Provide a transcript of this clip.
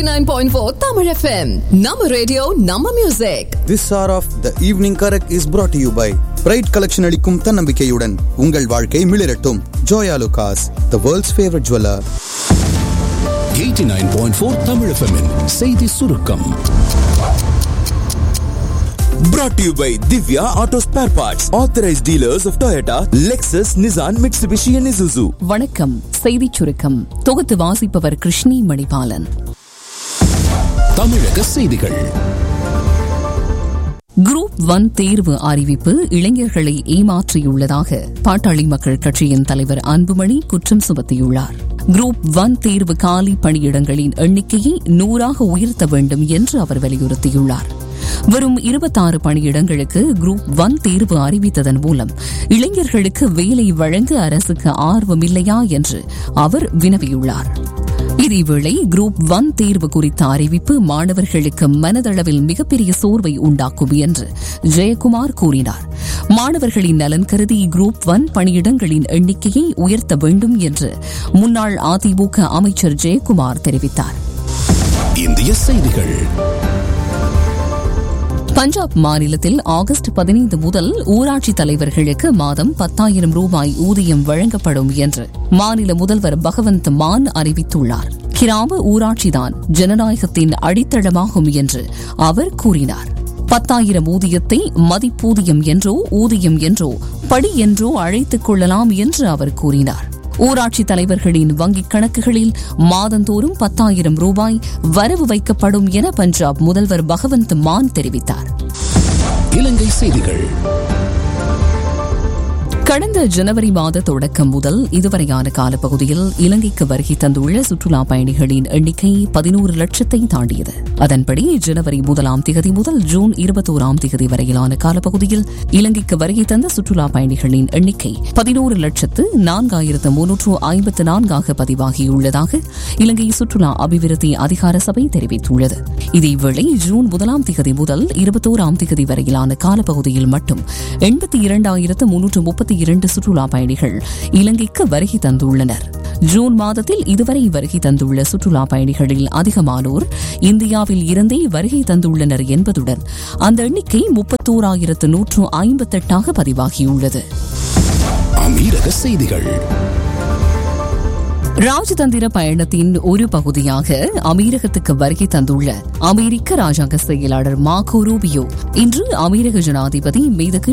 89.4 Tamil FM. நம்ம radio நம்ம music This hour of the evening correct is brought to you by bright collection அளிக்கும் தன்னம்பிக்கையுடன் உங்கள் வாழ்க்கை மிளிரட்டும் Joyalukkas the world's favourite jeweller 89.4 Tamil FM -இன் செய்தி சுருக்கம் Brought to you by Divya Auto Spare Parts, authorized dealers of Toyota, Lexus, Nissan, Mitsubishi, and Isuzu. வணக்கம் செய்திச் சுருக்கம் தொகுத்து வாசிப்பவர் கிருஷ்ணி மணிபாலன் தமிழக செய்திகள் குரூப் ஒன் தேர்வு அறிவிப்பு இளைஞர்களை ஏமாற்றியுள்ளதாக பாட்டாளி மக்கள் கட்சியின் தலைவர் அன்புமணி குற்றம் சுமத்தியுள்ளார் குரூப் ஒன் தேர்வு காலி பணியிடங்களின் எண்ணிக்கையை நூறாக உயர்த்த வேண்டும் என்று அவர் வலியுறுத்தியுள்ளார் வரும் இருபத்தாறு பணியிடங்களுக்கு குரூப் ஒன் தேர்வு அறிவித்ததன் மூலம் இளைஞர்களுக்கு வேலை வழங்க அரசுக்கு ஆர்வமில்லையா என்று அவர் வினவியுள்ளார் இதேவேளை குரூப் ஒன் தேர்வு குறித்த அறிவிப்பு மாணவர்களுக்கு மனதளவில் மிகப்பெரிய சோர்வை உண்டாக்கும் என்று ஜெயக்குமார் கூறினார் மாணவர்களின் நலன் கருதி குரூப் ஒன் பணியிடங்களின் எண்ணிக்கையை உயர்த்த வேண்டும் என்று முன்னாள் அதிமுக அமைச்சர் ஜெயக்குமார் தெரிவித்தார் இந்திய செய்திகள் பஞ்சாப் மாநிலத்தில் ஆகஸ்ட் பதினைந்து முதல் ஊராட்சி தலைவர்களுக்கு மாதம் பத்தாயிரம் ரூபாய் ஊதியம் வழங்கப்படும் என்று மாநில முதல்வர் பகவந்த் மான் அறிவித்துள்ளார் கிராம ஊராட்சிதான் ஜனநாயகத்தின் அடித்தளமாகும் என்று அவர் கூறினார் பத்தாயிரம் ஊதியத்தை மதிப்பூதியம் என்றோ ஊதியம் என்றோ படி என்றோ அழைத்துக் கொள்ளலாம் என்று அவர் கூறினார் ஊராட்சி தலைவர்களின் வங்கிக் கணக்குகளில் மாதந்தோறும் பத்தாயிரம் ரூபாய் வரவு வைக்கப்படும் என பஞ்சாப் முதல்வர் பகவந்த் மான் தெரிவித்தார் இலங்கை செய்திகள் கடந்த ஜனவரி மாத தொடக்கம் முதல் இதுவரையான காலப்பகுதியில் இலங்கைக்கு வருகை தந்துள்ள சுற்றுலா பயணிகளின் எண்ணிக்கை பதினோரு லட்சத்தை தாண்டியது அதன்படி ஜனவரி முதலாம் திகதி முதல் ஜூன் இருபத்தோராம் திகதி வரையிலான காலப்பகுதியில் இலங்கைக்கு வருகை தந்த சுற்றுலா பயணிகளின் எண்ணிக்கை பதினோரு லட்சத்து நான்காயிரத்து முன்னூற்று ஐம்பத்து நான்காக பதிவாகியுள்ளதாக இலங்கை சுற்றுலா அபிவிருத்தி அதிகார சபை தெரிவித்துள்ளது இதேவேளை ஜூன் முதலாம் திகதி முதல் இருபத்தோராம் திகதி வரையிலான காலப்பகுதியில் மட்டும் எண்பத்தி இரண்டாயிரத்து முன்னூற்று முப்பத்தி இரண்டு சுற்றுலா பயணிகள் இலங்கைக்கு வருகை தந்துள்ளனர் ஜூன் மாதத்தில் இதுவரை வருகை தந்துள்ள சுற்றுலா பயணிகளில் அதிகமானோர் இந்தியாவில் இருந்தே வருகை தந்துள்ளனர் என்பதுடன் அந்த எண்ணிக்கை முப்பத்தோராயிரத்து நூற்று ஐம்பத்தெட்டாக பதிவாகியுள்ளது அமீரக செய்திகள் ராஜதந்திர பயணத்தின் ஒரு பகுதியாக அமீரகத்துக்கு வருகை தந்துள்ள அமெரிக்க ராஜாங்க செயலாளர் மார்கோ ரூபியோ இன்று அமீரக ஜனாதிபதி மீதுக்கு